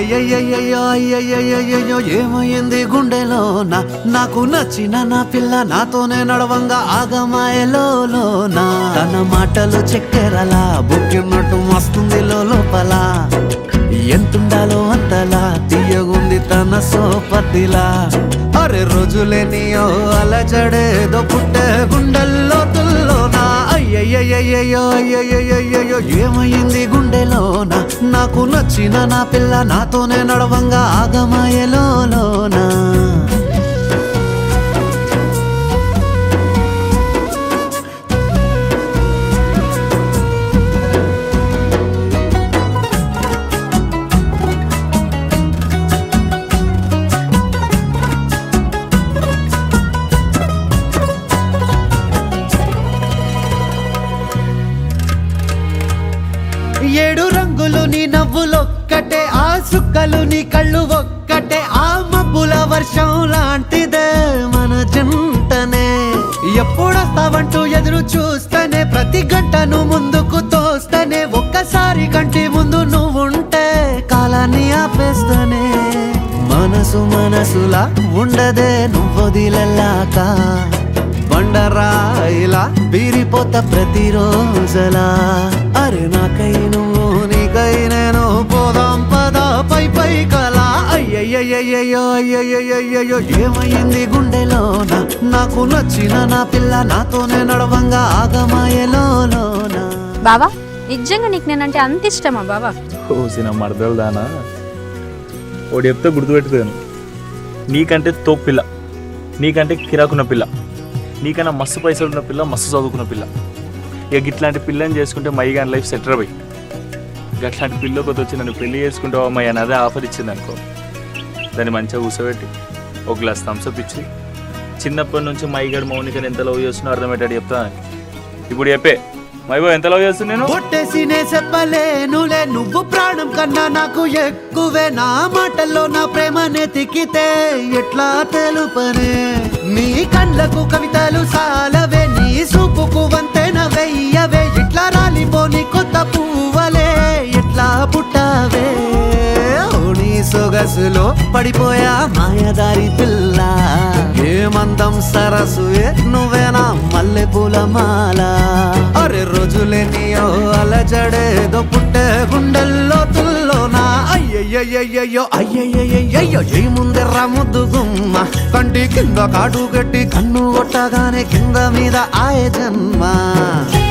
అయ్యయ్యయ్యయ్యో అయ్యయ్యయ్యయ్యో ఏమైంది గుండెలో నా నాకు నచ్చిన నా పిల్ల నాతోనే నడవంగా ఆగమాయలోనా తన మాటలు చక్కెరలా బుక్కినట్టు మస్తుంది లోపల ఎంతుండాలో అంతలా తీయగుంది తన సోపతిలా అరే రోజులేని ఓ అలజడేదో పుట్టే గుండెల్లో తుల్లోనా అయ్యయ్యయ్యయ్యో అయ్యయ్యయ్యయ్యో ఏమైంది గుండెలోనా నాకు నచ్చిన నా పిల్ల నాతోనే నడవంగా ఆగమాయలోనా ఏడు రంగులు నీ నవ్వులొక్కటే ఆ సుక్కలు నీ కళ్ళు ఒక్కటే ఆ మబ్బుల వర్షం లాంటిదే మన జంటనే ఎప్పుడొస్తావంటూ ఎదురు చూస్తేనే ప్రతి గంటను ముందుకు తోస్తేనే ఒక్కసారి కంటి ముందు నువ్వుంటే కాలాన్ని ఆపేస్తానే మనసు మనసులా ఉండదే నువ్వొదిలెల్లాక బండరాయిలా బీరిపోత ప్రతిరోజలా అరే నాకై నువ్వు నీకై నేను పోదాం పద పై పై కలా అయ్యయ్యయ్యయ్యో అయ్యయ్యయ్యయ్యో ఏమైంది గుండెలోన నాకు నచ్చిన నా పిల్ల నాతోనే నడవంగా ఆగమాయలోనా బావా నిజంగా నీకు నేనంటే అంత ఇష్టమా బావా కోసిన మరదలు దానా ఒకటి చెప్తే గుర్తుపెట్టుకోను నీకంటే తోపు పిల్ల నీకంటే కిరాకున్న పిల్ల నీకన్నా మస్తు పైసలు ఉన్న పిల్ల మస్తు చదువుకున్న పిల్ల ఇక ఇట్లాంటి పిల్లని చేసుకుంటే మై గాని లైఫ్ సెటర్ అయ్యి అట్లాంటి పిల్ల కొద్ది వచ్చి నన్ను పెళ్లి చేసుకుంటావా మై అని అదే ఆఫర్ ఇచ్చింది అనుకో దాన్ని మంచిగా కూర్చోబెట్టి ఒక గ్లాస్ థమ్స్అప్ ఇచ్చి చిన్నప్పటి నుంచి మైగడ్ మౌనికని ఎంత లవ్ చేస్తున్నా అర్థమయ్యేటట్టు చెప్తా ఇప్పుడు చెప్పే మైబో ఎంత లవ్ చేస్తున్నా నేను కొట్టేసినే చెప్పలేనులే నువ్వు ప్రాణం కన్నా నాకు ఎక్కువే నా మాటల్లో నా ప్రేమనే తిక్కితే ఎట్లా తెలుపనే నీ కళ్ళకు కవితలు సాలవే నీ సూపుకు వంతెన వెయ్యవే ఇట్లా రాలిపోని కొత్త పువ్వలే ఎట్లా పుట్టావే ఓ నీ సొగసులో పడిపోయా మాయదారి పిల్ల ఏమందం సరసు నువ్వేనా మల్లె పూల మాల అరే రోజులేని ఓ అలజడేదో పుట్టే గుండెల్లో తుల్లోనా అయ్యయ్యయ్యయ్యో అయ్యయ్యయ్యయ్యో ఏముందెర్రా ముద్దు గుమ్మ కంటి కింద కాటు కట్టి కన్ను కొట్టగానే కింద మీద ఆయ జన్మ